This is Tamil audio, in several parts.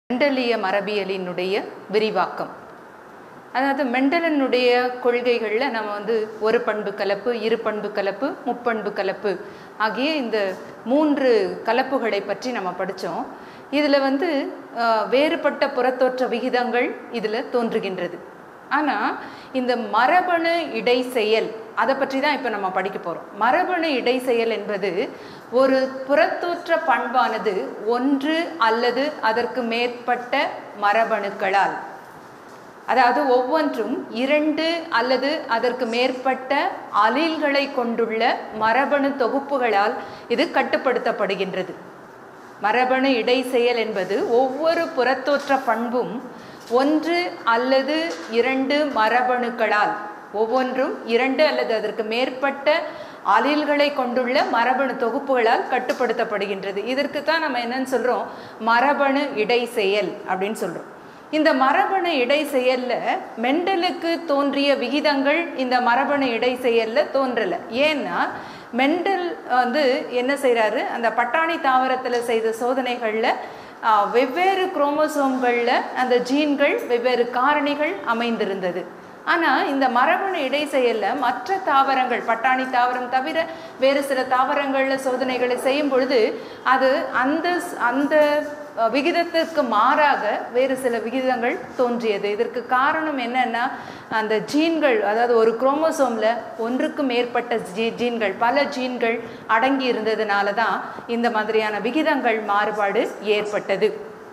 மெண்டலிய மரபியலினுடைய விரிவாக்கம் அதாவது மெண்டலனுடைய கொள்கைகளில் நம்ம வந்து ஒரு பண்பு கலப்பு இரு பண்பு கலப்பு முப்பண்பு கலப்பு ஆகிய இந்த மூன்று கலப்புகளை பற்றி நம்ம படித்தோம் இதில் வந்து அஹ், வேறுபட்ட புறத்தோற்ற விகிதங்கள் இதில் தோன்றுகின்றது ஆனால் இந்த மரபணு இடை செயல் அதை பற்றி தான் இப்போ நம்ம படிக்க போகிறோம் மரபணு இடை செயல் என்பது ஒரு புறத்தோற்ற பண்பானது ஒன்று அல்லது அதற்கு மேற்பட்ட மரபணுக்களால் அதாவது ஒவ்வொன்றும் இரண்டு அல்லது அதற்கு மேற்பட்ட அலீல்களை கொண்டுள்ள மரபணு தொகுப்புகளால் இது கட்டுப்படுத்தப்படுகின்றது மரபணு இடை செயல் என்பது ஒவ்வொரு புறத்தோற்ற பண்பும் ஒன்று அல்லது இரண்டு மரபணுக்களால் ஒவ்வொன்றும் இரண்டு அல்லது அதற்கு மேற்பட்ட அலீல்களை கொண்டுள்ள மரபணு தொகுப்புகளால் கட்டுப்படுத்தப்படுகின்றது இதற்கு தான் நம்ம என்னன்னு சொல்றோம் மரபணு இடை செயல் அப்படின்னு சொல்றோம் இந்த மரபணு இடை செயல்ல மெண்டலுக்கு தோன்றிய விகிதங்கள் இந்த மரபணு இடை செயல்ல தோன்றல ஏன்னா மெண்டல் வந்து என்ன செய்றாரு அந்த பட்டாணி தாவரத்துல செய்த சோதனைகள்ல ஆஹ், வெவ்வேறு குரோமோசோம்களில் அந்த ஜீன்கள் வெவ்வேறு காரணிகள் அமைந்திருந்தது ஆனால் இந்த மரபணு இடை செயல்ல மற்ற தாவரங்கள் பட்டாணி தாவரம் தவிர வேறு சில தாவரங்களில் சோதனைகளை செய்யும் பொழுது அது அந்த அந்த அஹ், விகிதத்திற்கு மாறாக வேறு சில விகிதங்கள் தோன்றியது இதற்கு காரணம் என்னன்னா அந்த ஜீன்கள் அதாவது ஒரு குரோமோசோமில் ஒன்றுக்கு மேற்பட்ட ஜீ ஜீன்கள் பல ஜீன்கள் அடங்கி இருந்ததுனால தான் இந்த மாதிரியான விகிதங்கள் மாறுபாடு ஏற்பட்டது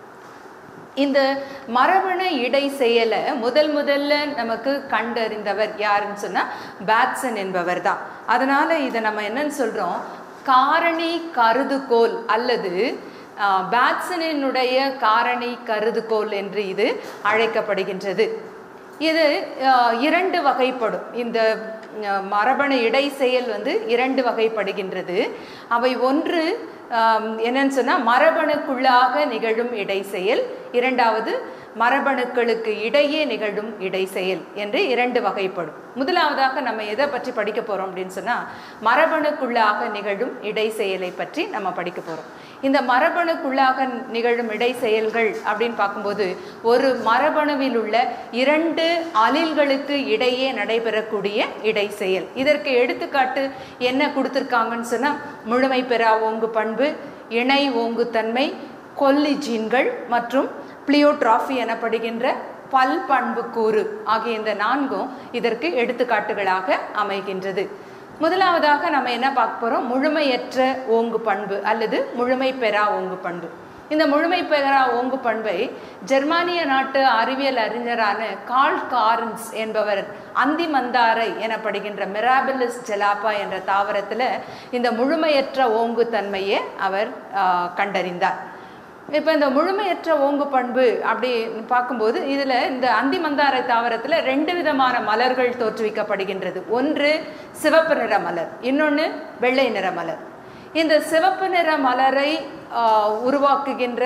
இந்த மரபணு இடை செயலை முதல் முதல்ல நமக்கு கண்டறிந்தவர் யாருன்னு சொன்னால் பேட்சன் என்பவர் தான் அதனால இதை நம்ம என்னன்னு சொல்றோம் காரணி கருதுகோள் அல்லது ஆஹ், பேட்சனினுடைய காரணி கருதுகோள் என்று இது அழைக்கப்படுகின்றது இது ஆஹ், இரண்டு வகைப்படும் இந்த ஆஹ், மரபணு இடை செயல் வந்து இரண்டு வகைப்படுகின்றது அவை ஒன்று ஆம், என்னன்னு சொன்னால் மரபணுக்குள்ளாக நிகழும் இடை செயல் இரண்டாவது மரபணுக்களுக்கு இடையே நிகழும் இடை செயல் என்று இரண்டு வகைப்படும் முதலாவதாக நம்ம எதை பற்றி படிக்க போகிறோம் அப்படின்னு சொன்னால் மரபணுக்குள்ளாக நிகழும் இடை செயலை பற்றி நம்ம படிக்க போகிறோம் இந்த மரபணுக்குள்ளாக நிகழும் இடை செயல்கள் அப்படின்னு பார்க்கும்போது ஒரு மரபணுவில் உள்ள இரண்டு அலில்களுக்கு இடையே நடைபெறக்கூடிய இடை செயல் இதற்கு எடுத்துக்காட்டு என்ன கொடுத்துருக்காங்கன்னு சொன்னால் முழுமை பெறா ஓங்கு பண்பு இணை ஓங்குத்தன்மை கொல்லி ஜீன்கள் மற்றும் பிளியோட்ராஃபி எனப்படுகின்ற பல் பண்பு கூறு ஆகிய இந்த நான்கும் இதற்கு எடுத்துக்காட்டுகளாக அமைகின்றது முதலாவதாக நம்ம என்ன பார்க்க போறோம் முழுமையற்ற ஓங்கு பண்பு அல்லது முழுமை பெறா ஓங்கு பண்பு இந்த முழுமை பெறா ஓங்கு பண்பை ஜெர்மானிய நாட்டு அறிவியல் அறிஞரான கால் கார்ன்ஸ் என்பவர் அந்தி மந்தாரை எனப்படுகின்ற மிராபிலிஸ் ஜெலாப்பா என்ற தாவரத்தில் இந்த முழுமையற்ற ஓங்கு தன்மையை அவர் ஆஹ், கண்டறிந்தார் இப்போ இந்த முழுமையற்ற ஓங்கு பண்பு அப்படி பார்க்கும்போது இதில் இந்த அந்தி மந்தாரை தாவரத்தில் ரெண்டு விதமான மலர்கள் தோற்றுவிக்கப்படுகின்றது ஒன்று சிவப்பு நிற மலர் இன்னொன்று வெள்ளை நிற மலர் இந்த சிவப்பு நிற மலரை ஆஹ், உருவாக்குகின்ற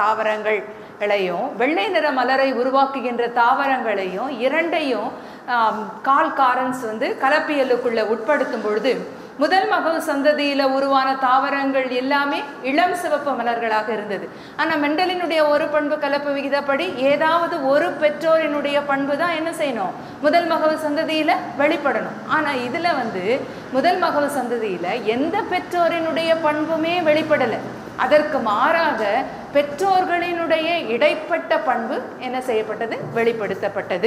தாவரங்களையும் வெள்ளை நிற மலரை உருவாக்குகின்ற தாவரங்களையும் இரண்டையும் ஆம், கால் காரன்ஸ் வந்து கலப்பியலுக்குள்ள உட்படுத்தும் பொழுது முதல் மகவு சந்ததியில உருவான தாவரங்கள் எல்லாமே இளம் சிவப்பு மலர்களாக இருந்தது ஆனா மெண்டலினுடைய ஒரு பண்பு கலப்பு விகிதப்படி ஏதாவது ஒரு பெற்றோரினுடைய பண்பு தான் என்ன செய்யணும் முதல் மகவு சந்ததியில வெளிப்படணும் ஆனா இதுல வந்து முதல் மகவு சந்ததியில எந்த பெற்றோரினுடைய பண்புமே வெளிப்படலை அதற்கு மாறாக பெற்றோர்களினுடைய இடைப்பட்ட பண்பு என்ன செய்யப்பட்டது வெளிப்படுத்தப்பட்டது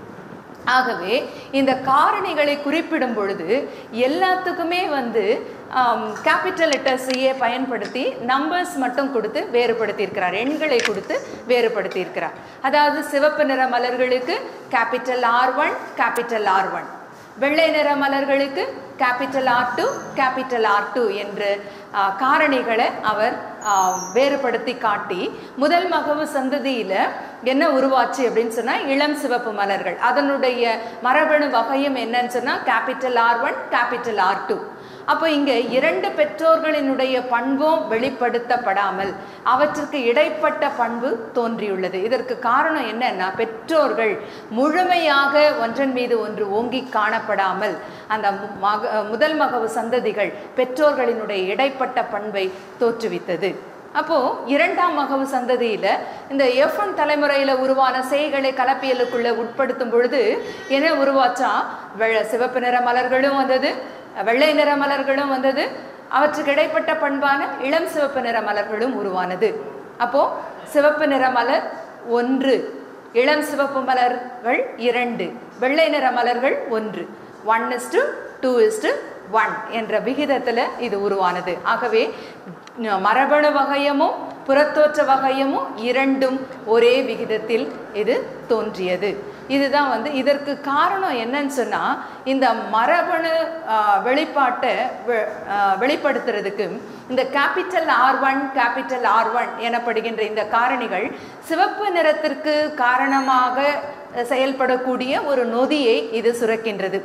ஆகவே இந்த காரணிகளை குறிப்பிடும் பொழுது எல்லாத்துக்குமே வந்து கேபிட்டல் லெட்டர்ஸையே பயன்படுத்தி நம்பர்ஸ் மட்டும் கொடுத்து வேறுபடுத்தியிருக்கிறார் எண்களை கொடுத்து வேறுபடுத்தியிருக்கிறார் அதாவது சிவப்பு நிற மலர்களுக்கு capital R one capital R one வெள்ளை நிற மலர்களுக்கு capital R two capital R two என்று ஆ, காரணிகளை அவர் ஆ, வேறுபடுத்தி காட்டி முதல் மகவு சந்ததியில என்ன உருவாச்சு அப்படின்னு சொன்னா இளம் சிவப்பு மலர்கள் அதனுடைய மரபணு வகையும் என்னன்னு சொன்னா capital R one capital R two அப்போ இங்க இரண்டு பெற்றோர்களினுடைய பண்பும் வெளிப்படுத்தப்படாமல் அவற்றுக்கு இடைப்பட்ட பண்பு தோன்றியுள்ளது இதற்கு காரணம் என்னன்னா பெற்றோர்கள் முழுமையாக ஒன்றன் மீது ஒன்று ஓங்கி காணப்படாமல் அந்த மு- மக முதல் மகவு சந்ததிகள் பெற்றோர்களினுடைய இடைப்பட்ட பண்பை தோற்றுவித்தது அப்போ இரண்டாம் மகவு சந்ததியில இந்த எஃப் ஒன் தலைமுறையில உருவான செய்களை கலப்பியலுக்குள்ள உட்படுத்தும் பொழுது என்ன உருவாச்சா வெள்ள சிவப்பு நிற மலர்களும் வந்தது வெள்ளை நிற மலர்களும் வந்தது அவற்றுக்கு இடைப்பட்ட பண்பான இளம் சிவப்பு நிற மலர்களும் உருவானது அப்போ சிவப்பு நிற மலர் ஒன்று இளம் சிவப்பு மலர்கள் இரண்டு வெள்ளை நிற மலர்கள் ஒன்று one is to two is to one என்ற விகிதத்தில் இது உருவானது ஆகவே ந- மரபணு வகையமும் புறத்தோற்ற வகையமும் இரண்டும் ஒரே விகிதத்தில் இது தோன்றியது இதுதான் வந்து இதற்கு காரணம் என்னன்னு சொன்னால் இந்த மரபணு ஆ, வெளிப்பாட்டை வெ- ஆ, வெளிப்படுத்துறதுக்கு இந்த capital R one capital R one எனப்படுகின்ற இந்த காரணிகள் சிவப்பு நிறத்திற்கு காரணமாக செயல்படக்கூடிய ஒரு நொதியை இது சுரக்கின்றது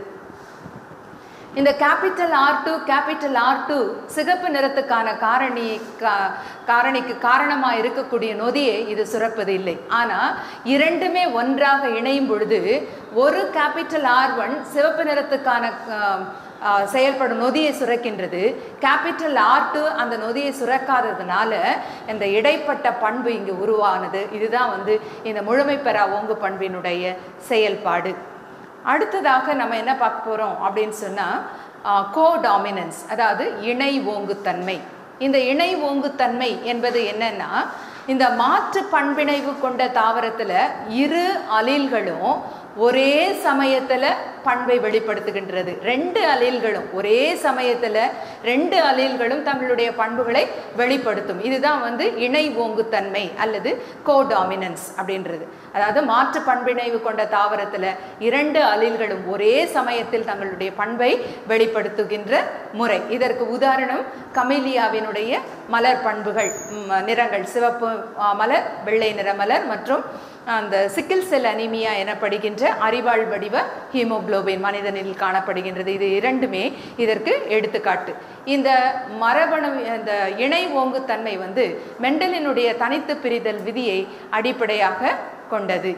இந்த capital R two capital R two சிகப்பு நிறத்துக்கான காரணி கா- காரணிக்கு காரணமாக இருக்கக்கூடிய நொதியை இது சுரப்பது இல்லை ஆனால் இரண்டுமே ஒன்றாக இணையும் பொழுது ஒரு கேபிட்டல் ஆர் ஒன் சிவப்பு நிறத்துக்கான ஆ, ஆ, செயல்படும் நொதியை சுரக்கின்றது கேபிட்டல் ஆர் டூ அந்த நொதியை சுரக்காததுனால இந்த இடைப்பட்ட பண்பு இங்கு உருவானது இதுதான் வந்து இந்த முழுமை பெறா ஓங்கு பண்பினுடைய செயல்பாடு அடுத்ததாக நம்ம என்ன பார்க்க போகிறோம் அப்படின்னு சொன்னால் கோ டாமினன்ஸ் அதாவது இணை ஓங்குத்தன்மை இந்த இணை ஓங்குத்தன்மை என்பது என்னன்னா இந்த மாற்று பண்பிணைவு கொண்ட தாவரத்தில் இரு அலீல்களும் ஒரே சமயத்தில் பண்பை வெளிப்படுத்துகின்றது ரெண்டு அலீல்களும் ஒரே சமயத்தில் ரெண்டு அலீல்களும் தங்களுடைய பண்புகளை வெளிப்படுத்தும் இதுதான் வந்து இணை ஓங்குத்தன்மை அல்லது கோடாமினன்ஸ் அப்படின்றது அதாவது மாற்று பண்பிணைவு கொண்ட தாவரத்தில் இரண்டு அலீல்களும் ஒரே சமயத்தில் தங்களுடைய பண்பை வெளிப்படுத்துகின்ற முறை இதற்கு உதாரணம் கமீலியாவினுடைய மலர் பண்புகள் ம், நிறங்கள் சிவப்பு ஆ, மலர் வெள்ளை நிற மலர் மற்றும் அந்த சிக்கிள் செல் அனிமியா எனப்படுகின்ற அறிவாள் வடிவ ஹீமோகுளோபின் மனிதனில் காணப்படுகின்றது இது இரண்டுமே இதற்கு எடுத்துக்காட்டு இந்த மரபணு இந்த இணை ஓங்குத்தன்மை வந்து மெண்டலினுடைய தனித்து பிரிதல் விதியை அடிப்படையாக கொண்டது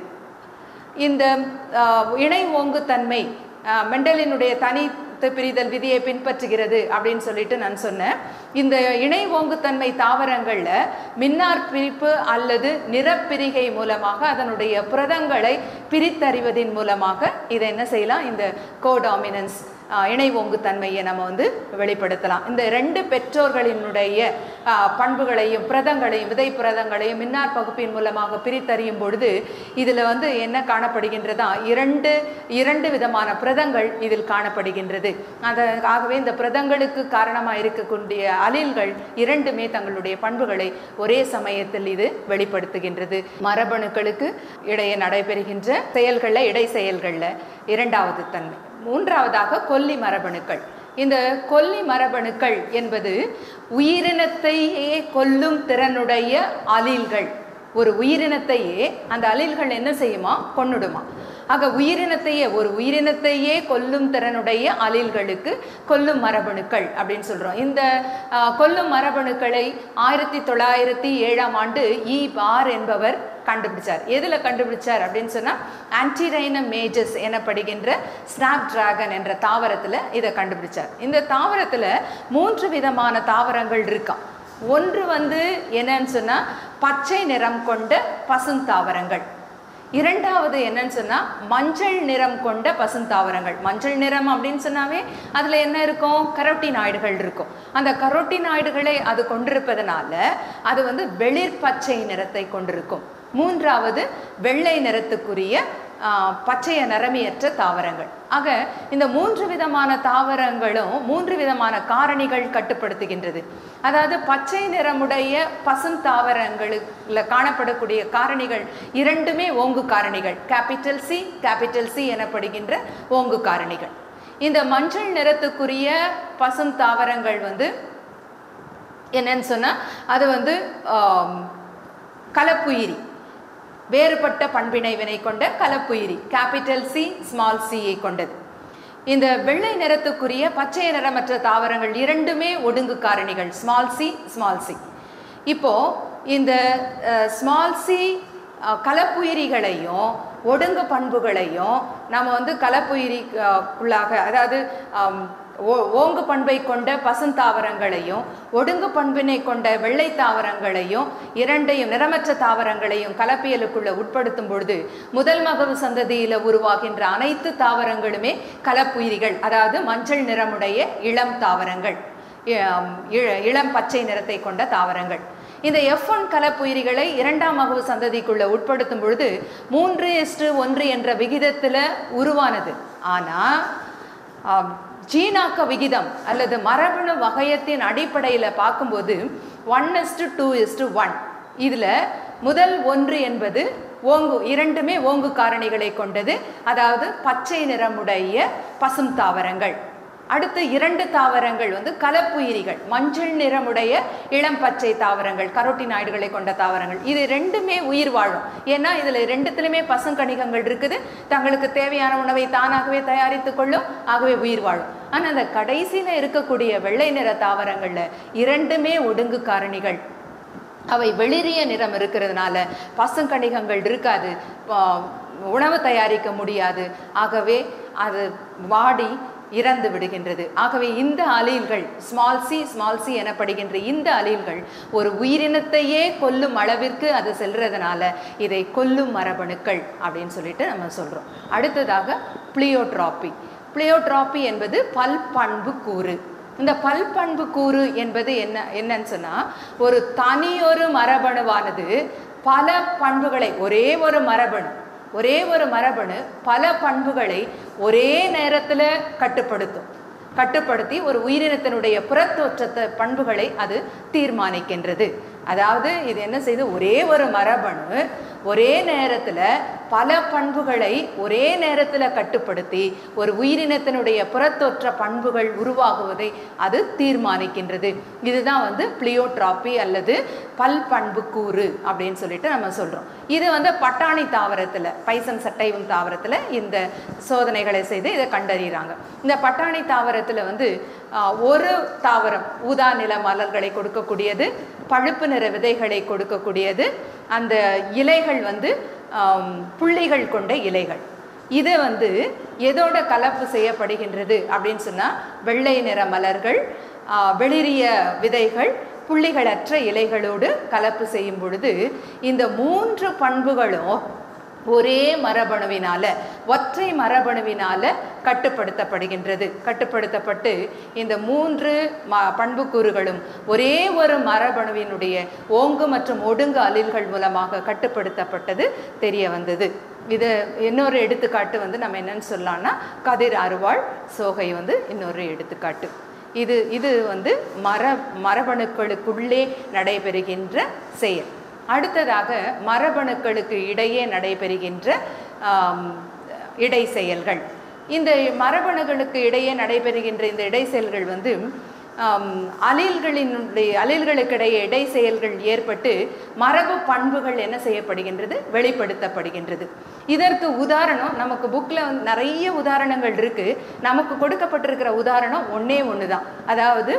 இந்த ஆஹ், இணை ஓங்குத்தன்மை ஆஹ், மெண்டலினுடைய தனித்து பிரிதல் விதியை பின்பற்றுகிறது அப்படின்னு சொல்லிட்டு நான் சொன்னேன் இந்த இணை ஓங்குத்தன்மை தாவரங்களில் மின்னார் பிரிப்பு அல்லது நிறப்பிரிகை மூலமாக அதனுடைய புரதங்களை பிரித்தறிவதின் மூலமாக இதை என்ன செய்யலாம் இந்த கோடாமினன்ஸ் இணை ஓங்குத்தன்மையை நம்ம வந்து வெளிப்படுத்தலாம் இந்த ரெண்டு பெற்றோர்களினுடைய ஆஹ், பண்புகளையும் புரதங்களையும் விதை புரதங்களையும் மின்னார் பகுப்பின் மூலமாக பிரித்தறியும் பொழுது இதில் வந்து என்ன காணப்படுகின்றதா இரண்டு இரண்டு விதமான புரதங்கள் இதில் காணப்படுகின்றது அது ஆகவே இந்த புரதங்களுக்கு காரணமாக இருக்கக்கூடிய அலில்கள் இரண்டுமே தங்களுடைய பண்புகளை ஒரே சமயத்தில் இது வெளிப்படுத்துகின்றது மரபணுக்களுக்கு இடையே நடைபெறுகின்ற செயல்களில் இடை செயல்களில் இரண்டாவது தன்மை மூன்றாவதாக கொல்லி மரபணுக்கள் இந்த கொல்லி மரபணுக்கள் என்பது உயிரினத்தையே கொல்லும் திறனுடைய அலீல்கள் ஒரு உயிரினத்தையே அந்த அலீல்கள் என்ன செய்யுமா கொன்னுடுமா ஆக உயிரினத்தையே ஒரு உயிரினத்தையே கொல்லும் திறனுடைய அலீல்களுக்கு கொல்லும் மரபணுக்கள் அப்படின்னு சொல்கிறோம் இந்த ஆ, கொல்லும் மரபணுக்களை ஆயிரத்தி தொள்ளாயிரத்தி ஏழாம் ஆண்டு இ பார் என்பவர் கண்டுபிடிச்சார் எதில் கண்டுபிடிச்சார் அப்படின்னு சொன்னால் ஆன்டிரைனம் மேஜஸ் எனப்படுகின்ற ஸ்னாப் டிராகன் என்ற தாவரத்தில் இதை கண்டுபிடிச்சார் இந்த தாவரத்தில் மூன்று விதமான தாவரங்கள் இருக்காம் ஒன்று வந்து என்னன்னு சொன்னால் பச்சை நிறம் கொண்ட பசுந்தாவரங்கள் இரண்டாவது என்னன்னு சொன்னால் மஞ்சள் நிறம் கொண்ட பசுந்தாவரங்கள் மஞ்சள் நிறம் அப்படின்னு சொன்னாவே அதில் என்ன இருக்கும் கரோட்டினாய்டுகள் இருக்கும் அந்த கரோட்டினாய்டுகளை அது கொண்டிருப்பதனால அது வந்து வெளிர் பச்சை நிறத்தை கொண்டிருக்கும் மூன்றாவது வெள்ளை நிறத்துக்குரிய ஆ, பச்சைய நிறமியற்ற தாவரங்கள் ஆக இந்த மூன்று விதமான தாவரங்களும் மூன்று விதமான காரணிகள் கட்டுப்படுத்துகின்றது அதாவது பச்சை நிறமுடைய பசும் தாவரங்களில் காணப்படக்கூடிய காரணிகள் இரண்டுமே ஓங்கு காரணிகள் கேபிட்டல் சி கேபிட்டல் சி எனப்படுகின்ற ஓங்கு காரணிகள் இந்த மஞ்சள் நிறத்துக்குரிய பசும் தாவரங்கள் வந்து என்னன்னு சொன்னால் அது வந்து ஆம், கலப்புயிரி வேறுபட்ட பண்பினை வினை கொண்ட கலப்புயிரி கேபிட்டல் சி ஸ்மால் சியை கொண்டது இந்த வெள்ளை நிறத்துக்குரிய பச்சை நிறமற்ற தாவரங்கள் இரண்டுமே ஒடுங்கு காரணிகள் ஸ்மால் சி ஸ்மால் சி இப்போ இந்த ஸ்மால் சி கலப்புயிரிகளையும் ஒடுங்கு பண்புகளையும் நம்ம வந்து கலப்புயிரி அஹ், உள்ளாக அதாவது ஆம், ஓ- ஓங்கு பண்பை கொண்ட பசுந்தாவரங்களையும் ஒடுங்கு பண்பினை கொண்ட வெள்ளை தாவரங்களையும் இரண்டையும் நிறமற்ற தாவரங்களையும் கலப்பியலுக்குள்ள உட்படுத்தும் பொழுது முதல் மகவு சந்ததியில உருவாகின்ற அனைத்து தாவரங்களுமே கலப்புயிரிகள் அதாவது மஞ்சள் நிறமுடைய இளம் தாவரங்கள் இ- இ- இளம் பச்சை நிறத்தை கொண்ட தாவரங்கள் இந்த எஃப் ஒன் கலப்புயிரிகளை இரண்டாம் மகவு சந்ததிக்குள்ள உட்படுத்தும் பொழுது மூன்று எஸ்டு ஒன்று என்ற விகிதத்தில் உருவானது ஆனால் ஆம், ஜீனாக்க விகிதம் அல்லது மரபணு வகையத்தின் அடிப்படையில் பார்க்கும்போது one is to two is to one இதில் முதல் ஒன்று என்பது ஓங்கு இரண்டுமே ஓங்கு காரணிகளை கொண்டது அதாவது பச்சை நிறமுடைய பசும் தாவரங்கள் அடுத்து இரண்டு தாவரங்கள் வந்து கலப்புயிரிகள் மஞ்சள் நிறமுடைய இளம் பச்சை தாவரங்கள் கரோட்டினாய்டுகளை கொண்ட தாவரங்கள் இது ரெண்டுமே உயிர் வாழும் ஏன்னா இதுல ரெண்டுத்திலுமே பசுங்கணிகங்கள் இருக்குது தங்களுக்கு தேவையான உணவை தானாகவே தயாரித்துக் கொள்ளும் ஆகவே உயிர் வாழும் ஆனா அந்த கடைசியில இருக்கக்கூடிய வெள்ளை நிற தாவரங்கள்ல இரண்டுமே ஒடுங்கு காரணிகள் அவை வெளிரிய நிறம் இருக்கிறதுனால பசுங்கணிகங்கள் இருக்காது பா- உணவு தயாரிக்க முடியாது ஆகவே அது வாடி இறந்து விடுகின்றது ஆகவே இந்த அலீல்கள் ஸ்மால் சி ஸ்மால் சி எனப்படுகின்ற இந்த அலீல்கள் ஒரு உயிரினத்தையே கொல்லும் அளவிற்கு அது செல்றதுனால இதை கொல்லும் மரபணுக்கள் அப்படின்னு சொல்லிட்டு நம்ம சொல்றோம் அடுத்ததாக பிளியோட்ராபி பிளியோட்ராபி என்பது பல்பண்பு கூறு இந்த பல்பண்பு கூறு என்பது என்ன என்னன்னு சொன்னா ஒரு தனியொரு மரபணுவானது பல பண்புகளை ஒரே ஒரு மரபணு ஒரே ஒரு மரபணு பல பண்புகளை ஒரே நேரத்தில் கட்டுப்படுத்தும் கட்டுப்படுத்தி ஒரு உயிரினத்தினுடைய புறத்தோற்றத்தை பண்புகளை அது தீர்மானிக்கின்றது அதாவது இது என்ன செய்யுது ஒரே ஒரு மரபணு ஒரே நேரத்தில் பல பண்புகளை ஒரே நேரத்தில் கட்டுப்படுத்தி ஒரு உயிரினத்தினுடைய புறத்தோற்ற பண்புகள் உருவாகுவதை அது தீர்மானிக்கின்றது இதுதான் வந்து பிளியோட்ராபி அல்லது பல் பண்பு கூறு அப்படின்னு சொல்லிட்டு நம்ம சொல்றோம் இது வந்து பட்டாணி தாவரத்தில் பைசன் சட்டைவும் தாவரத்தில் இந்த சோதனைகளை செய்து இதை கண்டறிகிறாங்க இந்த பட்டாணி தாவரத்தில் வந்து ஆஹ், ஒரு தாவரம் ஊதா நில மலர்களை கொடுக்கக்கூடியது பழுப்பு நிற விதைகளை கொடுக்கக்கூடியது அந்த இலைகள் வந்து ஆம், புள்ளிகள் கொண்ட இலைகள் இது வந்து எதோட கலப்பு செய்யப்படுகின்றது அப்படின்னு சொன்னால் வெள்ளை நிற மலர்கள் ஆ, வெளிரிய விதைகள் புள்ளிகளற்ற இலைகளோடு கலப்பு செய்யும் பொழுது இந்த மூன்று பண்புகளும் ஒரே மரபணுவினால ஒற்றை மரபணுவினால கட்டுப்படுத்தப்படுகின்றது கட்டுப்படுத்தப்பட்டு இந்த மூன்று ம பண்புக்கூறுகளும் ஒரே ஒரு மரபணுவினுடைய ஓங்கு மற்றும் ஒடுங்கு அலில்கள் மூலமாக கட்டுப்படுத்தப்பட்டது தெரிய வந்தது இது இன்னொரு எடுத்துக்காட்டு வந்து நம்ம என்னன்னு சொல்லலாம்னா கதிர் அருவாள் சோகை வந்து இன்னொரு எடுத்துக்காட்டு இது இது வந்து மர மரபணுக்களுக்குள்ளே நடைபெறுகின்ற செயல் அடுத்ததாக மரபணுக்களுக்கு இடையே நடைபெறுகின்ற ஆம், இடை செயல்கள் இந்த மரபணுகளுக்கு இடையே நடைபெறுகின்ற இந்த இடை செயல்கள் வந்து ஆம், அலீல்களினுடைய அலீல்களுக்கிடையே இடை செயல்கள் ஏற்பட்டு மரபு பண்புகள் என்ன செய்யப்படுகின்றது வெளிப்படுத்தப்படுகின்றது இதற்கு உதாரணம் நமக்கு புக்கில் வந்து நிறைய உதாரணங்கள் இருக்கு நமக்கு கொடுக்கப்பட்டிருக்கிற உதாரணம் ஒண்ணே ஒன்று தான் அதாவது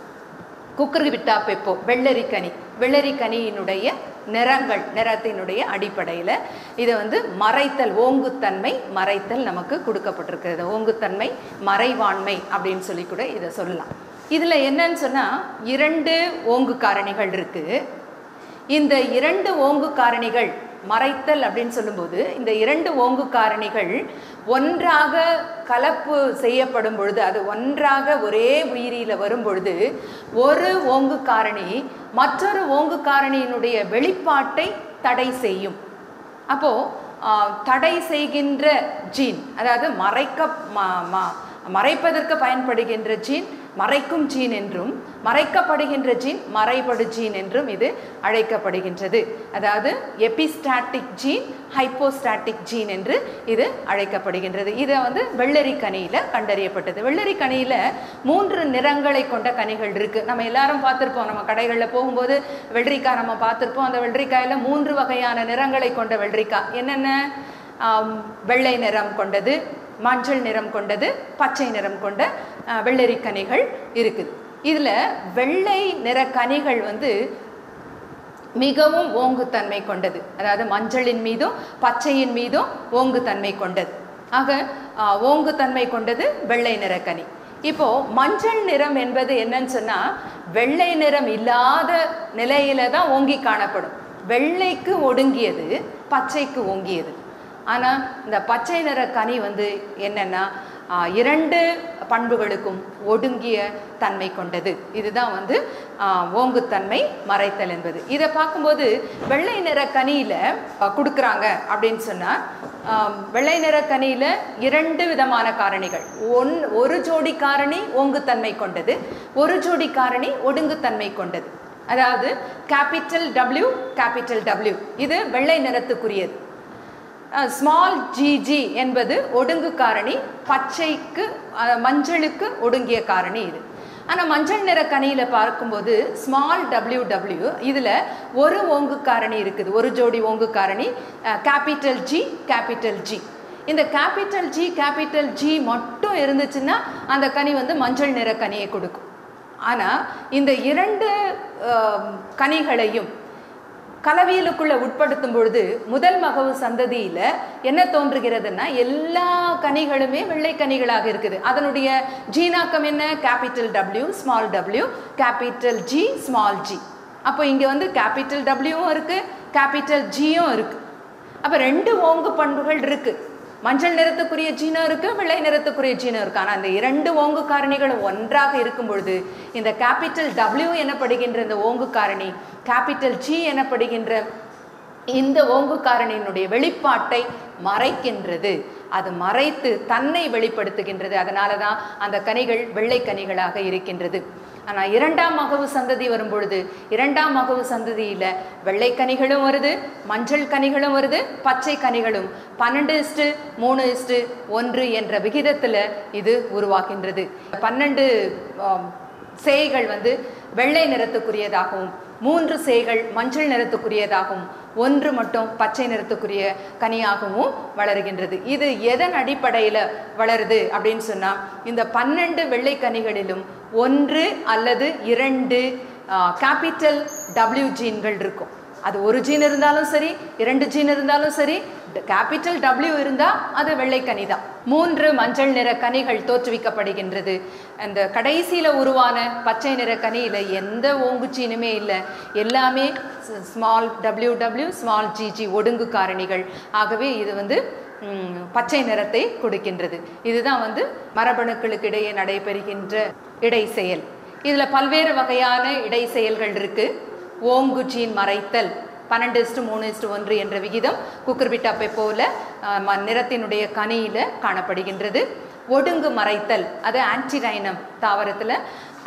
குக்கரு விட்டா பெப்போ வெள்ளரிக்கனி வெள்ளரிக்கனியினுடைய நிறங்கள் நிறத்தினுடைய அடிப்படையில் இதை வந்து மறைத்தல் ஓங்குத்தன்மை மறைத்தல் நமக்கு கொடுக்கப்பட்டிருக்கிறது ஓங்குத்தன்மை மறைவாண்மை அப்படின்னு சொல்லி கூட இதை சொல்லலாம் இதில் என்னன்னு சொன்னால் இரண்டு ஓங்கு காரணிகள் இருக்குது இந்த இரண்டு ஓங்கு காரணிகள் மறைத்தல் அப்படின்னு சொல்லும்போது இந்த இரண்டு ஓங்கு காரணிகள் ஒன்றாக கலப்பு செய்யப்படும் பொழுது அது ஒன்றாக ஒரே உயிரியில் வரும் பொழுது ஒரு ஓங்கு காரணி மற்றொரு ஓங்கு காரணியினுடைய வெளிப்பாட்டை தடை செய்யும் அப்போ ஆ, தடை செய்கின்ற ஜீன் அதாவது மறைக்க ம- ம- மறைப்பதற்கு பயன்படுகின்ற ஜீன் மறைக்கும் ஜீன் என்றும் மறைக்கப்படுகின்ற ஜீன் மறைபடு ஜீன் என்றும் இது அழைக்கப்படுகின்றது அதாவது எபிஸ்டாட்டிக் ஜீன் ஹைப்போஸ்டாட்டிக் ஜீன் என்று இது அழைக்கப்படுகின்றது இதை வந்து வெள்ளரி கனியில் கண்டறியப்பட்டது வெள்ளரி கனியில் மூன்று நிறங்களை கொண்ட கனிகள் இருக்கு நம்ம எல்லாரும் பார்த்துருப்போம் நம்ம கடைகளில் போகும்போது வெள்ளரிக்காய் நம்ம பார்த்துருப்போம் அந்த வெள்ளரிக்காயில் மூன்று வகையான நிறங்களை கொண்ட வெள்ளரிக்காய் என்னென்ன ஆம், வெள்ளை நிறம் கொண்டது மஞ்சள் நிறம் கொண்டது பச்சை நிறம் கொண்ட அஹ், வெள்ளரி கனிகள் இருக்குது இதில் வெள்ளை நிற கனிகள் வந்து மிகவும் ஓங்குத்தன்மை கொண்டது அதாவது மஞ்சளின் மீதும் பச்சையின் மீதும் ஓங்குத்தன்மை கொண்டது ஆக ஆ, ஓங்குத்தன்மை கொண்டது வெள்ளை நிறக்கனி இப்போ மஞ்சள் நிறம் என்பது என்னன்னு சொன்னா வெள்ளை நிறம் இல்லாத நிலையில தான் ஓங்கி காணப்படும் வெள்ளைக்கு ஒடுங்கியது பச்சைக்கு ஓங்கியது ஆனா இந்த பச்சை நிற கனி வந்து என்னன்னா ஆ, இரண்டு பண்புகளுக்கும் ஒடுங்கிய தன்மை கொண்டது இதுதான் வந்து ஆ, ஓங்குத்தன்மை மறைத்தல் என்பது இதை பார்க்கும்போது வெள்ளை நிற கனியில ஆ, கொடுக்குறாங்க அப்படின்னு சொன்னா ஆம், வெள்ளை நிற கனியில இரண்டு விதமான காரணிகள் ஒன் ஒரு ஜோடி காரணி ஓங்குத்தன்மை கொண்டது ஒரு ஜோடி காரணி ஒடுங்குத்தன்மை கொண்டது அதாவது கேபிட்டல் டபிள்யூ கேபிட்டல் டபிள்யூ இது வெள்ளை நிறத்துக்குரியது ஸ்மால் ஜிஜி என்பது ஒடுங்கு காரணி பச்சைக்கு அஹ், மஞ்சளுக்கு ஒடுங்கிய காரணி இது ஆனால் மஞ்சள் நிற கனியில் பார்க்கும்போது ஸ்மால் டபிள்யூ டபிள்யூ இதில் ஒரு ஓங்கு காரணி இருக்குது ஒரு ஜோடி ஓங்கு காரணி கேபிட்டல் ஜி கேபிட்டல் ஜி இந்த கேபிட்டல் ஜி கேபிட்டல் ஜி மட்டும் இருந்துச்சுன்னா அந்த கனி வந்து மஞ்சள் நிற கனியை கொடுக்கும் ஆனால் இந்த இரண்டு அஹ், கனிகளையும் கலவியலுக்குள்ள உட்படுத்தும் பொழுது முதல் மகவு சந்ததியில என்ன தோன்றுகிறதுன்னா எல்லா கனிகளுமே வெள்ளை கனிகளாக இருக்குது அதனுடைய ஜீனாக்கம் என்ன capital W small W capital G small G அப்போ இங்க வந்து கேபிட்டல் டபிள்யூவும் இருக்கு கேபிட்டல் ஜியும் இருக்கு அப்ப ரெண்டு ஓங்கு பண்புகள் இருக்கு மஞ்சள் நிறத்துக்குரிய ஜீனம் இருக்கு வெள்ளை நிறத்துக்குரிய ஜீனம் இருக்கு ஆனா அந்த இரண்டு ஓங்கு காரணிகளும் ஒன்றாக இருக்கும் பொழுது இந்த கேபிட்டல் டபிள்யூ எனப்படுகின்ற இந்த ஓங்கு காரணி கேபிட்டல் ஜி எனப்படுகின்ற இந்த ஓங்கு காரணியினுடைய வெளிப்பாட்டை மறைக்கின்றது அது மறைத்து தன்னை வெளிப்படுத்துகின்றது அதனால தான் அந்த கனிகள் வெள்ளை கனிகளாக இருக்கின்றது ஆனால் இரண்டாம் மகவு சந்ததி வரும் பொழுது இரண்டாம் மகவு சந்ததியில் வெள்ளை கனிகளும் வருது மஞ்சள் கனிகளும் வருது பச்சை கனிகளும் பன்னெண்டு இஸ்டு மூணு இஸ்டு ஒன்று என்ற விகிதத்தில் இது உருவாகின்றது பன்னெண்டு ஆம், சேய்கள் வந்து வெள்ளை நிறத்துக்குரியதாகவும் மூன்று சேய்கள் மஞ்சள் நிறத்துக்குரியதாகவும் ஒன்று மட்டும் பச்சை நிறத்துக்குரிய கனியாகவும் வளருகின்றது இது எதன் அடிப்படையில் வளருது அப்படின்னு சொன்னால் இந்த பன்னெண்டு வெள்ளை கனிகளிலும் ஒன்று அல்லது இரண்டு கேபிட்டல் டபிள்யூ ஜீன்கள் இருக்கும் அது ஒரு ஜீன் இருந்தாலும் சரி இரண்டு ஜீன் இருந்தாலும் சரி கேபிட்டல் டபிள்யூ இருந்தால் அது வெள்ளைக்கனி தான் மூன்று மஞ்சள் நிற கனிகள் தோற்றுவிக்கப்படுகின்றது அந்த கடைசியில் உருவான பச்சை நிற கனியில் எந்த ஓங்கு சீனுமே இல்லை எல்லாமே small W W small G G ஒடுங்கு காரணிகள் ஆகவே இது வந்து ம், பச்சை நிறத்தை கொடுக்கின்றது இதுதான் வந்து மரபணுக்களுக்கு இடையே நடைபெறுகின்ற இடை செயல் இதில் பல்வேறு வகையான இடை செயல்கள் இருக்கு ஓங்கு ஜீன் மறைத்தல் பன்னெண்டு இஸ்டு மூணு இஸ்டு ஒன்று என்ற விகிதம் குக்கர்பிட்டாப்பை போல அஹ், ம- நிறத்தினுடைய கனியில காணப்படுகின்றது ஒடுங்கு மறைத்தல் அது ஆன்டிரைனம் தாவரத்தில்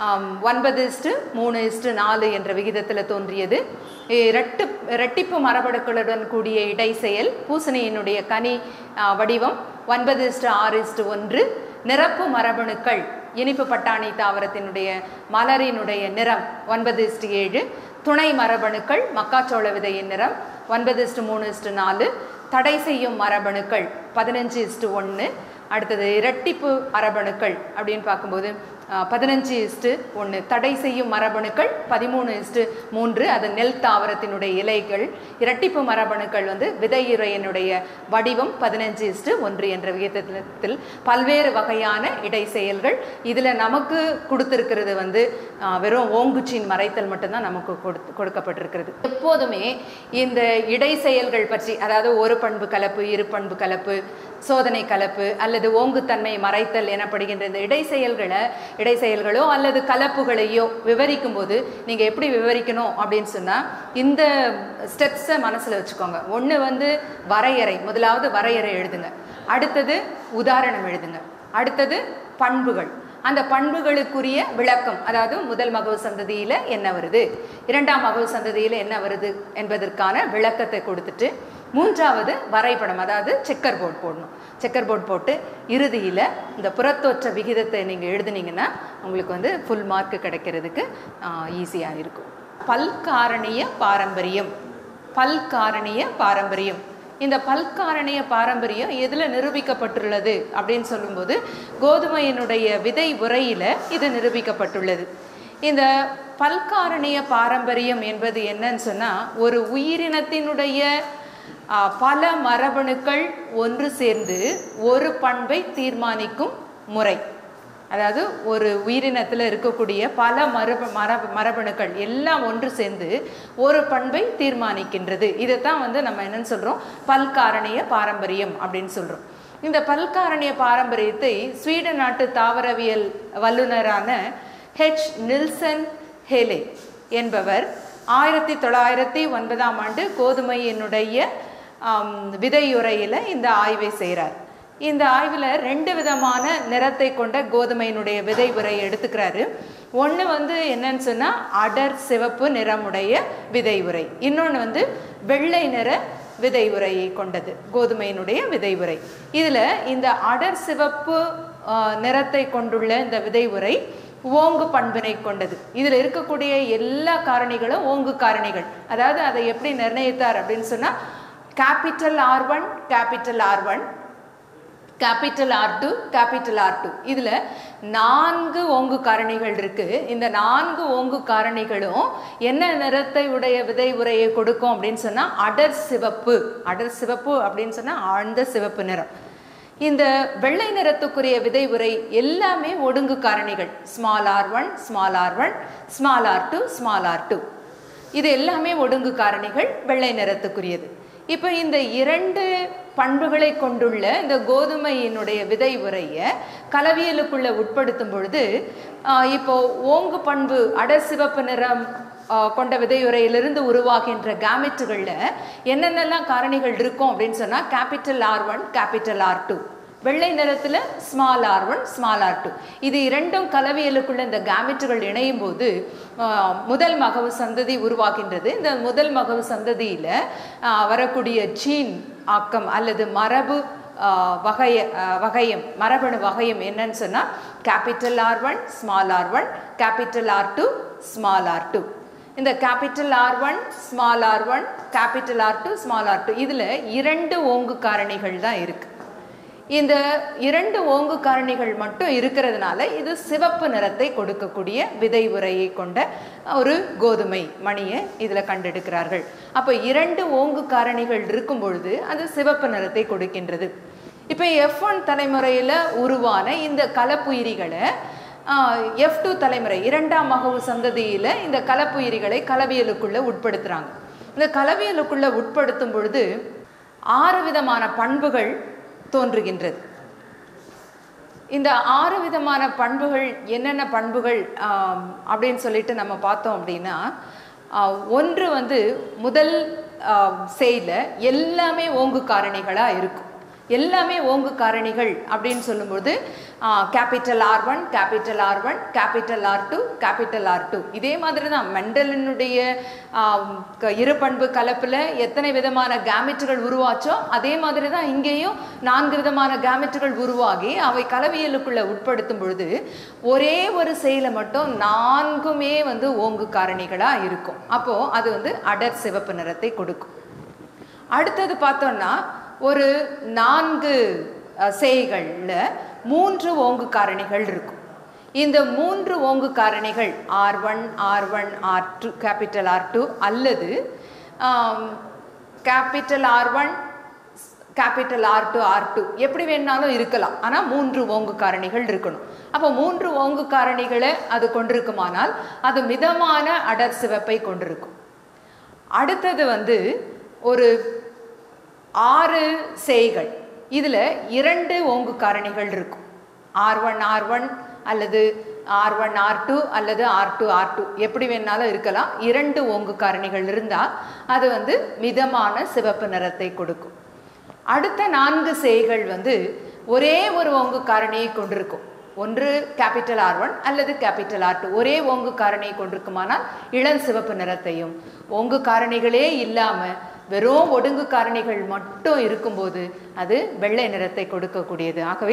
ஒன்பது இஸ்டு மூணு இஸ்டு நாலு என்ற விகிதத்தில் தோன்றியது இரட்டு இரட்டிப்பு மரபணுக்களுடன் கூடிய இடை செயல் பூசணியினுடைய கனி அஹ், வடிவம் ஒன்பது இஸ்டு ஆறு இஸ்டு ஒன்று நிரப்பு மரபணுக்கள் இனிப்பு பட்டாணி தாவரத்தினுடைய மலரினுடைய நிறம் ஒன்பது இஸ்டு ஏழு துணை மரபணுக்கள் மக்காச்சோள விதையின் நிறம் ஒன்பது இஸ்டு மூணு இஸ்டு நாலு தடை செய்யும் மரபணுக்கள் பதினஞ்சு இஸ்டு ஒன்று அடுத்தது இரட்டிப்பு மரபணுக்கள் அப்படின்னு பார்க்கும்போது பதினஞ்சு இஸ்டு ஒன்று தடை செய்யும் மரபணுக்கள் பதிமூணு இஸ்டு மூன்று அது நெல் தாவரத்தினுடைய இலைகள் இரட்டிப்பு மரபணுக்கள் வந்து விதையுறையினுடைய வடிவம் பதினஞ்சு இஸ்டு ஒன்று என்ற விகிதத்தில் பல்வேறு வகையான இடை செயல்கள் இதில் நமக்கு கொடுத்திருக்கிறது வந்து ஆ, வெறும் ஓங்குச்சின் மறைத்தல் மட்டும்தான் நமக்கு கொடுத்து கொடுக்கப்பட்டிருக்கிறது எப்போதுமே இந்த இடை செயல்கள் பற்றி அதாவது ஒரு பண்பு கலப்பு இரு பண்பு கலப்பு சோதனை கலப்பு அல்லது ஓங்குத்தன்மை மறைத்தல் எனப்படுகின்ற இந்த இடை செயல்களை இடை செயல்களோ அல்லது கலப்புகளையோ விவரிக்கும் போது நீங்கள் எப்படி விவரிக்கணும் அப்படின்னு சொன்னால் இந்த ஸ்டெப்ஸை மனசில் வச்சுக்கோங்க ஒன்று வந்து வரையறை முதலாவது வரையறை எழுதுங்க அடுத்தது உதாரணம் எழுதுங்க அடுத்தது பண்புகள் அந்த பண்புகளுக்குரிய விளக்கம் அதாவது முதல் மகவு சந்ததியில் என்ன வருது இரண்டாம் மகவு சந்ததியில் என்ன வருது என்பதற்கான விளக்கத்தை கொடுத்துட்டு மூன்றாவது வரைபடம் அதாவது செக்கர் போர்டு போடணும் செக்கர் போர்டு போட்டு இறுதியில் இந்த புறத்தோற்ற விகிதத்தை நீங்கள் எழுதுனீங்கன்னா உங்களுக்கு வந்து ஃபுல் மார்க் கிடைக்கிறதுக்கு ஈஸியாக இருக்கும் பல்காரணிய பாரம்பரியம் பல்காரணிய பாரம்பரியம் இந்த பல்காரணிய பாரம்பரியம் எதில் நிரூபிக்கப்பட்டுள்ளது அப்படின்னு சொல்லும்போது கோதுமையினுடைய விதை உரையில் இது நிரூபிக்கப்பட்டுள்ளது இந்த பல்காரணிய பாரம்பரியம் என்பது என்னன்னு சொன்னால் ஒரு உயிரினத்தினுடைய ஆ, பல மரபணுக்கள் ஒன்று சேர்ந்து ஒரு பண்பை தீர்மானிக்கும் முறை அதாவது ஒரு உயிரினத்தில் இருக்கக்கூடிய பல மரபு மரபு மரபணுக்கள் எல்லாம் ஒன்று சேர்ந்து ஒரு பண்பை தீர்மானிக்கின்றது இதைத்தான் வந்து நம்ம என்னன்னு சொல்கிறோம் பல்காரணிய பாரம்பரியம் அப்படின்னு சொல்கிறோம் இந்த பல்காரணிய பாரம்பரியத்தை ஸ்வீடன் நாட்டு தாவரவியல் வல்லுநரான ஹெச் நில்சன் ஹேலே என்பவர் ஆயிரத்தி தொள்ளாயிரத்தி ஒன்பதாம் ஆண்டு கோதுமையினுடைய ஆம், விதையுறையில் இந்த ஆய்வை செய்கிறார் இந்த ஆய்வில் ரெண்டு விதமான நிறத்தை கொண்ட கோதுமையினுடைய விதை உரையை எடுத்துக்கிறாரு ஒன்று வந்து என்னன்னு சொன்னால் அடர் சிவப்பு நிறமுடைய விதை உரை இன்னொன்று வந்து வெள்ளை நிற விதை உரையை கொண்டது கோதுமையினுடைய விதை உரை இதில் இந்த அடர் சிவப்பு ஆ, நிறத்தை கொண்டுள்ள இந்த விதை உரை ஓங்கு பண்பினை கொண்டது இதில் இருக்கக்கூடிய எல்லா காரணிகளும் ஓங்கு காரணிகள் அதாவது அதை எப்படி நிர்ணயித்தார் அப்படின்னு சொன்னால் capital R one capital R one capital R two capital R two இதில் நான்கு ஓங்கு காரணிகள் இருக்கு இந்த நான்கு ஓங்கு காரணிகளும் என்ன நிறத்தை உடைய விதை உரையை கொடுக்கும் அப்படின்னு சொன்னால் அடர் சிவப்பு அடர் சிவப்பு அப்படின்னு சொன்னால் ஆழ்ந்த சிவப்பு நிறம் இந்த வெள்ளை நிறத்துக்குரிய விதை உரை எல்லாமே ஒடுங்கு காரணிகள் small R one small R one small R two small R two இது எல்லாமே ஒடுங்கு காரணிகள் வெள்ளை நிறத்துக்குரியது இப்போ இந்த இரண்டு பண்புகளை கொண்டுள்ள இந்த கோதுமையினுடைய விதை உரையை கலவியலுக்குள்ள உட்படுத்தும் பொழுது ஆஹ், இப்போ ஓங்கு பண்பு அடர் சிவப்பு நிறம் ஆஹ், கொண்ட விதையுறையிலிருந்து உருவாகின்ற கேமெட்டுகளில் என்னென்னலாம் காரணிகள் இருக்கும் அப்படின்னு சொன்னால் capital R one capital R two வெள்ளை நிறத்தில் small R one small R two இது இரண்டும் கலவியலுக்குள்ள இந்த கேமெட்டுகள் இணையும் போது ஆஹ், முதல் மகவு சந்ததி உருவாகின்றது இந்த முதல் மகவு சந்ததியில் வரக்கூடிய ஜீன் ஆக்கம் அல்லது மரபு ஆஹ், வகைய ஆஹ், வகையம் மரபணு வகையம் என்னன்னு சொன்னால் capital R one small R one capital R two small R two இந்த capital R one small R one capital R two small R two இதில் இரண்டு ஓங்கு காரணிகள் தான் இருக்குது இந்த இரண்டு ஓங்கு காரணிகள் மட்டும் இருக்கிறதுனால இது சிவப்பு நிறத்தை கொடுக்கக்கூடிய விதை உரையை கொண்ட ஒரு கோதுமை மணியை இதில் கண்டெடுக்கிறார்கள் அப்போ இரண்டு ஓங்கு காரணிகள் இருக்கும் பொழுது அது சிவப்பு நிறத்தை கொடுக்கின்றது இப்போ எஃப் ஒன் தலைமுறையில் உருவான இந்த கலப்புயிரிகளை எஃப் டூ தலைமுறை இரண்டாம் மகவு சந்ததியில் இந்த கலப்புயிரிகளை கலவியலுக்குள்ள உட்படுத்துகிறாங்க இந்த கலவியலுக்குள்ள உட்படுத்தும் பொழுது ஆறு விதமான பண்புகள் தோன்றுகின்றது இந்த ஆறு விதமான பண்புகள் என்னென்ன பண்புகள் ஆம், அப்படின்னு சொல்லிட்டு நம்ம பார்த்தோம் அப்படின்னா ஆ, ஒன்று வந்து முதல் செய்ல எல்லாமே ஓங்கு காரணிகளாக இருக்கும் எல்லாமே ஓங்கு காரணிகள் அப்படின்னு சொல்லும்போது capital R one capital R one capital R two capital R two இதே மாதிரி தான் மெண்டலினுடைய ஆம், க- இரு பண்பு கலப்பில் எத்தனை விதமான கேமெட்டுகள் உருவாச்சோ அதே மாதிரி தான் இங்கேயும் நான்கு விதமான கேமெட்டுகள் உருவாகி அவை கலவியலுக்குள்ள உட்படுத்தும் பொழுது ஒரே ஒரு செயலை மட்டும் நான்குமே வந்து ஓங்கு காரணிகளாக இருக்கும் அப்போது அது வந்து அடர் சிவப்பு நிறத்தை கொடுக்கும் அடுத்தது பார்த்தோம்னா ஒரு நான்கு அஹ், சேய்கள்ல மூன்று ஓங்கு காரணிகள் இருக்கும் இந்த மூன்று ஓங்கு காரணிகள் R one R one R two capital R two அல்லது capital R one capital R two R two எப்படி வேணாலும் இருக்கலாம் ஆனால் மூன்று ஓங்கு காரணிகள் இருக்கணும் அப்போ மூன்று ஓங்கு காரணிகளை அது கொண்டிருக்குமானால் அது மிதமான அடர் சிவப்பை கொண்டிருக்கும் அடுத்தது வந்து ஒரு ஆறு சேய்கள் இதில் இரண்டு ஓங்கு காரணிகள் இருக்கும் ஆர் ஒன் ஆர் ஒன் அல்லது ஆர் ஒன் ஆர் டூ அல்லது ஆர் டூ ஆர் டூ எப்படி வேணாலும் இருக்கலாம் இரண்டு ஓங்கு காரணிகள் இருந்தால் அது வந்து மிதமான சிவப்பு நிறத்தை கொடுக்கும் அடுத்த நான்கு சேய்கள் வந்து ஒரே ஒரு ஓங்கு காரணியை கொண்டிருக்கும் ஒன்று கேபிட்டல் ஆர் ஒன் அல்லது கேபிட்டல் ஆர் டூ ஒரே ஓங்கு காரணியை கொண்டிருக்குமானால் இளம் சிவப்பு நிறத்தையும் ஓங்கு காரணிகளே இல்லாமல் வெறும் ஒடுங்கு காரணிகள் மட்டும் இருக்கும்போது அது வெள்ளை நிறத்தை கொடுக்கக்கூடியது ஆகவே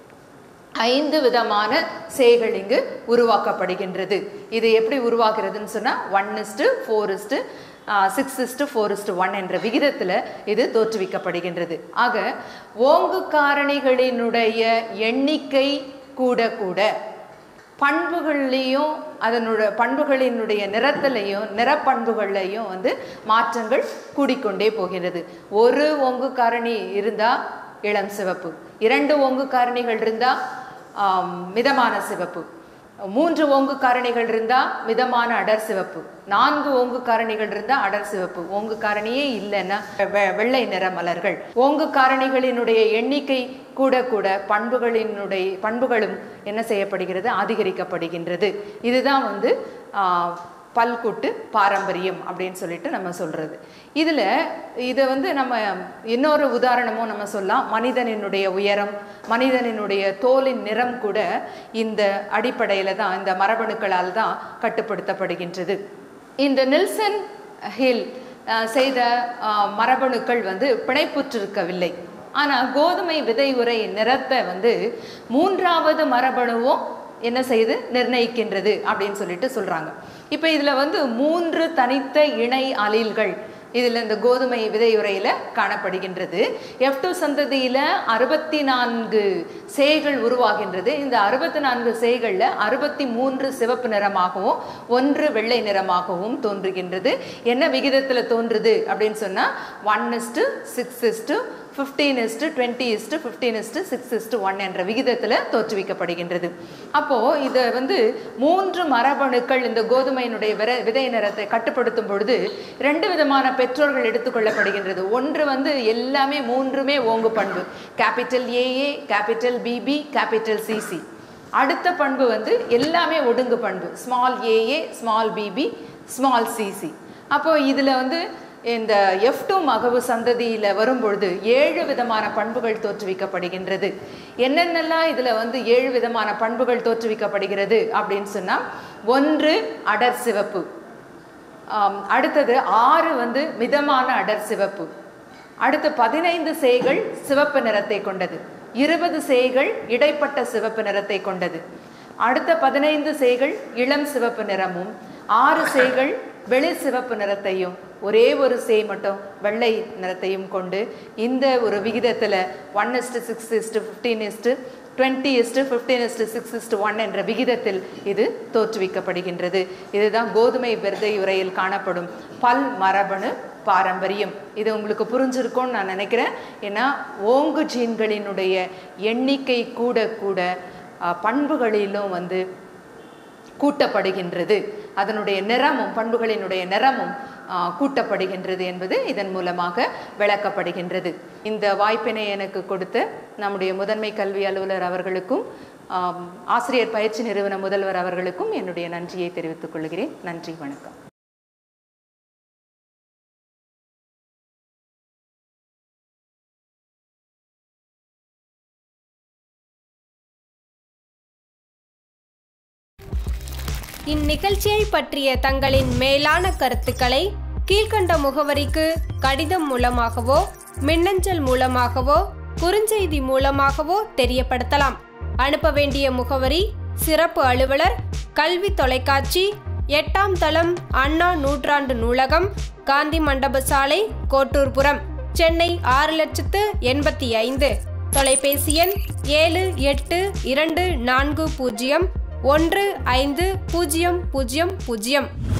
ஐந்து விதமான சேய்கள் இங்கு உருவாக்கப்படுகின்றது இது எப்படி உருவாகிறதுன்னு சொன்னால் one is to four is to six is to four is to one என்ற விகிதத்தில் இது தோற்றுவிக்கப்படுகின்றது ஆக ஓங்கு காரணிகளினுடைய எண்ணிக்கை கூட கூட பண்புகள்லேயும் அதனுடைய பண்புகளினுடைய நிறத்திலையும் நிறப்பண்புகள்லையும் வந்து மாற்றங்கள் கூடிக்கொண்டே போகிறது ஒரு ஒங்கு காரணி இருந்தால் இளம் சிவப்பு இரண்டு ஒங்கு காரணிகள் இருந்தால் ஆம், மிதமான சிவப்பு மூன்று ஓங்கு காரணிகள் இருந்தால் மிதமான அடர் சிவப்பு நான்கு ஓங்கு காரணிகள் இருந்தால் அடர் சிவப்பு ஓங்கு காரணியே இல்லைன்னா வெ- வெள்ளை நிற மலர்கள் ஓங்கு காரணிகளினுடைய எண்ணிக்கை கூட கூட பண்புகளினுடைய பண்புகளும் என்ன செய்யப்படுகிறது அதிகரிக்கப்படுகின்றது இதுதான் வந்து ஆ, பல்கூட்டு பாரம்பரியம் அப்படின்னு சொல்லிட்டு நம்ம சொல்றது இதில் இதை வந்து நம்ம இன்னொரு உதாரணமும் நம்ம சொல்லலாம் மனிதனினுடைய உயரம் மனிதனினுடைய தோலின் நிறம் கூட இந்த அடிப்படையில் தான் இந்த மரபணுக்களால் தான் கட்டுப்படுத்தப்படுகின்றது இந்த நில்சன் ஹில் அஹ், செய்த அஹ், மரபணுக்கள் வந்து பிணைப்புற்றிருக்கவில்லை ஆனால் கோதுமை விதை உரை நிறத்தை வந்து மூன்றாவது மரபணுவும் என்ன செய்து நிர்ணயிக்கின்றது அப்படின்னு சொல்லிட்டு சொல்றாங்க இப்போ இதுல வந்து மூன்று தனித்த இணை அலீல்கள் இதில் இந்த கோதுமை விதையுறையில் காணப்படுகின்றது எஃப் டூ சந்ததியில் அறுபத்தி நான்கு சேய்கள் உருவாகின்றது இந்த அறுபத்தி நான்கு சேய்களில் அறுபத்தி மூன்று சிவப்பு நிறமாகவும் ஒன்று வெள்ளை நிறமாகவும் தோன்றுகின்றது என்ன விகிதத்தில் தோன்றுது அப்படின்னு சொன்னால் one is to six is to fifteen is to twenty is to fifteen is to six is to one என்ற விகிதத்தில் தோற்றுவிக்கப்படுகின்றது அப்போது இதை வந்து மூன்று மரபணுக்கள் இந்த கோதுமையினுடைய விர விதை நிறத்தை கட்டுப்படுத்தும் பொழுது ரெண்டு விதமான பெற்றோர்கள் எடுத்துக்கொள்ளப்படுகின்றது ஒன்று வந்து எல்லாமே மூன்றுமே ஓங்கு பண்பு capital A A capital B B capital C C அடுத்த பண்பு வந்து எல்லாமே ஒடுங்கு பண்பு small A A small B B small C C அப்போ இதில் வந்து இந்த எஃப் டூ மகவு சந்ததியில் வரும்பொழுது ஏழு விதமான பண்புகள் தோற்றுவிக்கப்படுகின்றது என்னென்னலாம் இதில் வந்து ஏழு விதமான பண்புகள் தோற்றுவிக்கப்படுகிறது அப்படின்னு சொன்னால் ஒன்று அடர் சிவப்பு ஆம், அடுத்தது ஆறு வந்து மிதமான அடர் சிவப்பு அடுத்து பதினைந்து சேய்கள் சிவப்பு நிறத்தை கொண்டது இருபது சேய்கள் இடைப்பட்ட சிவப்பு நிறத்தை கொண்டது அடுத்த பதினைந்து சேய்கள் இளம் சிவப்பு நிறமும் ஆறு சேய்கள் வெளி சிவப்பு நிறத்தையும் ஒரே ஒரு சேய் மட்டும் வெள்ளை நிறத்தையும் கொண்டு இந்த ஒரு விகிதத்தில் one is to six is to fifteen is to twenty is to fifteen is to six is to one என்ற விகிதத்தில் இது தோற்றுவிக்கப்படுகின்றது இதுதான் கோதுமை விரதை உரையில் காணப்படும் பல் மரபணு பாரம்பரியம் இது உங்களுக்கு புரிஞ்சிருக்கும்னு நான் நினைக்கிறேன் ஏன்னா ஓங்கு ஜீன்களினுடைய எண்ணிக்கை கூட கூட அஹ், பண்புகளிலும் வந்து கூட்டப்படுகின்றது அதனுடைய நிறமும் பண்புகளினுடைய நிறமும் ஆ, கூட்டப்படுகின்றது என்பது இதன் மூலமாக விளக்கப்படுகின்றது இந்த வாய்ப்பினை எனக்கு கொடுத்த நம்முடைய முதன்மை கல்வி அலுவலர் அவர்களுக்கும் ஆம், ஆசிரியர் பயிற்சி நிறுவன முதல்வர் அவர்களுக்கும் என்னுடைய நன்றியை தெரிவித்துக் கொள்கிறேன் நன்றி வணக்கம் இந்நிகழ்ச்சியை பற்றிய தங்களின் மேலான கருத்துக்களை கீழ்க்கண்ட முகவரிக்கு கடிதம் மூலமாகவோ மின்னஞ்சல் மூலமாகவோ குறுஞ்செய்தி மூலமாகவோ தெரியப்படுத்தலாம் அனுப்ப வேண்டிய முகவரி சிறப்பு அலுவலர் கல்வி தொலைக்காட்சி எட்டாம் தளம் அண்ணா நூற்றாண்டு நூலகம் காந்தி மண்டப சாலை கோட்டூர்புரம் சென்னை ஆறு லட்சத்து எண்பத்தி ஐந்து தொலைபேசி எண் ஏழு எட்டு இரண்டு நான்கு பூஜ்ஜியம் ஒன்று ஐந்து பூஜ்ஜியம் பூஜ்ஜியம் பூஜ்ஜியம்